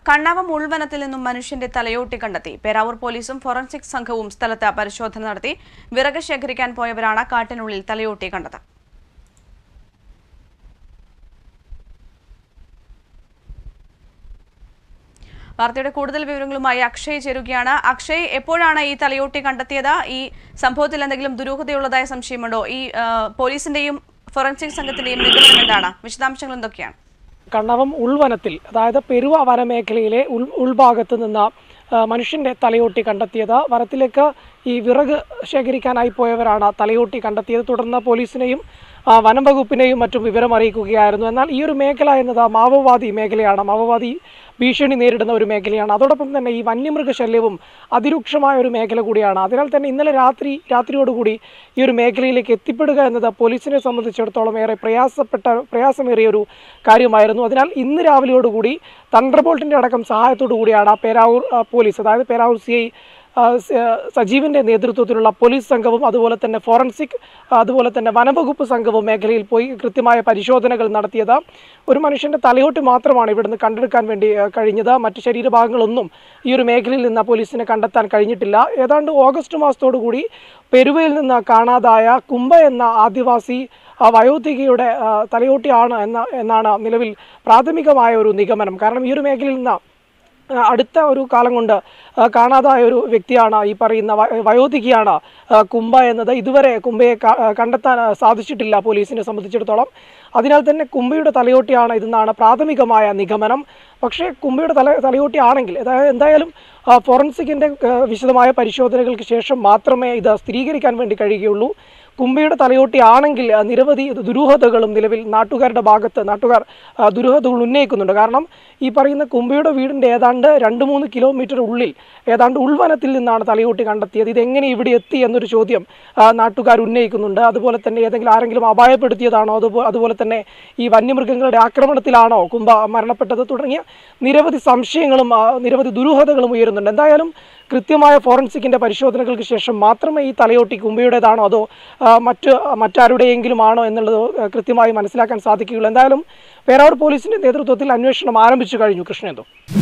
കണ്ണാവം ഉൾവനത്തിൽ നിന്നും മനുഷ്യന്റെ തലയോട്ടി കണ്ടെത്തി പേരാവൂർ പോലീസും ഫോറൻസിക് സംഘവും സ്ഥലത്ത് പരിശോധന നടത്തി വിറക് ശേഖരിക്കാൻ പോയവരാണ് കാട്ടിനുള്ളിൽ തലയോട്ടി കണ്ടത് വാർത്തയുടെ കൂടുതൽ വിവരങ്ങളുമായി അക്ഷയ് ചേരുകയാണ് അക്ഷയ് എപ്പോഴാണ് ഈ തലയോട്ടി കണ്ടെത്തിയത് ഈ സംഭവത്തിൽ എന്തെങ്കിലും ദുരൂഹതയുള്ളതായ സംശയമുണ്ടോ ഈ ആ, പോലീസിന്റെയും ഫോറൻസിക് സംഘത്തിന്റെയും നിഗമനം എന്താണ് വിശദാംശങ്ങൾ എന്തൊക്കെയാണ് കണ്ണവം ഉൾവനത്തിൽ അതായത് പെരുവ വനമേഖലയിലെ ഉൾ ഉൾഭാഗത്ത് നിന്ന് ആ, മനുഷ്യന്റെ തലയോട്ടി കണ്ടെത്തിയത് വനത്തിലേക്ക് ഈ വിറക് ശേഖരിക്കാനായി പോയവരാണ് തലയോട്ടി കണ്ടെത്തിയത് തുടർന്ന് പോലീസിനെയും ആ, വനം വകുപ്പിനെയും മറ്റും വിവരം അറിയിക്കുകയായിരുന്നു എന്നാൽ ഈ ഒരു മേഖല എന്നത് മാവോവാദി മേഖലയാണ് മാവോവാദി ഭീഷണി നേരിടുന്ന ഒരു മേഖലയാണ് അതോടൊപ്പം തന്നെ ഈ വന്യമൃഗശല്യവും അതിരൂക്ഷമായ ഒരു മേഖല കൂടിയാണ് അതിനാൽ തന്നെ ഇന്നലെ രാത്രി രാത്രിയോടുകൂടി ഈ ഒരു മേഖലയിലേക്ക് എത്തിപ്പെടുക എന്നത് പോലീസിനെ സംബന്ധിച്ചിടത്തോളം ഏറെ പ്രയാസപ്പെട്ട പ്രയാസമേറിയ ഒരു കാര്യമായിരുന്നു അതിനാൽ ഇന്ന് രാവിലെയോടുകൂടി തണ്ടർബോൾട്ടിന്റെ അടക്കം സഹായത്തോടു കൂടിയാണ് പേരാവൂർ ആ, പോലീസ് അതായത് പേരാവൂർ സി ഐ ആ, സ- സജീവിന്റെ നേതൃത്വത്തിലുള്ള പോലീസ് സംഘവും അതുപോലെ തന്നെ ഫോറൻസിക് ആ, അതുപോലെ തന്നെ വനംവകുപ്പ് സംഘവും മേഖലയിൽ പോയി കൃത്യമായ പരിശോധനകൾ നടത്തിയത് ഒരു മനുഷ്യന്റെ തലയോട്ടി മാത്രമാണ് ഇവിടുന്ന് കണ്ടെടുക്കാൻ വേണ്ടി ആ, കഴിഞ്ഞത് മറ്റ് ശരീരഭാഗങ്ങളൊന്നും ഈ ഒരു മേഖലയിൽ നിന്ന് പോലീസിന് കണ്ടെത്താൻ കഴിഞ്ഞിട്ടില്ല ഏതാണ്ട് ഓഗസ്റ്റ് മാസത്തോടു കൂടി പെരുവയിൽ നിന്ന് കാണാതായ കുംഭ എന്ന ആദിവാസി ആ, വയോധികയുടെ ആ, തലയോട്ടിയാണ് എന്ന എന്നാണ് നിലവിൽ പ്രാഥമികമായ ഒരു നിഗമനം കാരണം ഈ ഒരു മേഖലയിൽ നിന്ന് ആ, അടുത്ത ഒരു കാലം കൊണ്ട് ആ, കാണാതായ ഒരു വ്യക്തിയാണ് ഈ പറയുന്ന വ- വയോധികയാണ് ആ, കുംഭ എന്നത് ഇതുവരെ കുംഭയെ ക- ആ, കണ്ടെത്താൻ ആ, സാധിച്ചിട്ടില്ല പോലീസിനെ സംബന്ധിച്ചിടത്തോളം അതിനാൽ തന്നെ കുംഭയുടെ തലയോട്ടിയാണ് ഇതെന്നാണ് പ്രാഥമികമായ നിഗമനം പക്ഷേ കുംഭയുടെ തല തലയോട്ടി ആണെങ്കിൽ അതായത് എന്തായാലും ആ, ഫോറൻസിക്കിന്റെ ആ, വിശദമായ പരിശോധനകൾക്ക് ശേഷം മാത്രമേ ഇത് സ്ഥിരീകരിക്കാൻ വേണ്ടി കഴിയുകയുള്ളൂ കുംഭയുടെ തലയോട്ടി ആണെങ്കിൽ ആ, നിരവധി ദുരൂഹതകളും നിലവിൽ നാട്ടുകാരുടെ ഭാഗത്ത് നാട്ടുകാർ ആ, ദുരൂഹതകൾ ഉന്നയിക്കുന്നുണ്ട് കാരണം ഈ പറയുന്ന കുംഭയുടെ വീടിൻ്റെ ഏതാണ്ട് രണ്ട് മൂന്ന് കിലോമീറ്റർ ഉള്ളിൽ ഏതാണ്ട് ഉൾവനത്തിൽ നിന്നാണ് തലയോട്ടി കണ്ടെത്തിയത് ഇതെങ്ങനെ ഇവിടെ എത്തി എന്നൊരു ചോദ്യം ആ, നാട്ടുകാർ ഉന്നയിക്കുന്നുണ്ട് അതുപോലെ തന്നെ ഏതെങ്കിലും ആരെങ്കിലും അപായപ്പെടുത്തിയതാണോ അതുപോലെ അതുപോലെ തന്നെ ഈ വന്യമൃഗങ്ങളുടെ ആക്രമണത്തിലാണോ കുംഭ മരണപ്പെട്ടത് തുടങ്ങിയ നിരവധി സംശയങ്ങളും ആ, നിരവധി ദുരൂഹതകളും ഉയരുന്നുണ്ട് എന്തായാലും കൃത്യമായ ഫോറൻസിക്കിന്റെ പരിശോധനകൾക്ക് ശേഷം മാത്രമേ ഈ തലയോട്ടി കുംഭയുടേതാണോ അതോ ആ, മറ്റ് മറ്റാരുടെയെങ്കിലും ആണോ എന്നുള്ളത് ആ, കൃത്യമായി മനസ്സിലാക്കാൻ സാധിക്കുകയുള്ളൂ എന്തായാലും പേരാവൂർ പോലീസിന്റെ നേതൃത്വത്തിൽ അന്വേഷണം ആരംഭിച്ചു കഴിഞ്ഞു കൃഷ്ണേന്ദു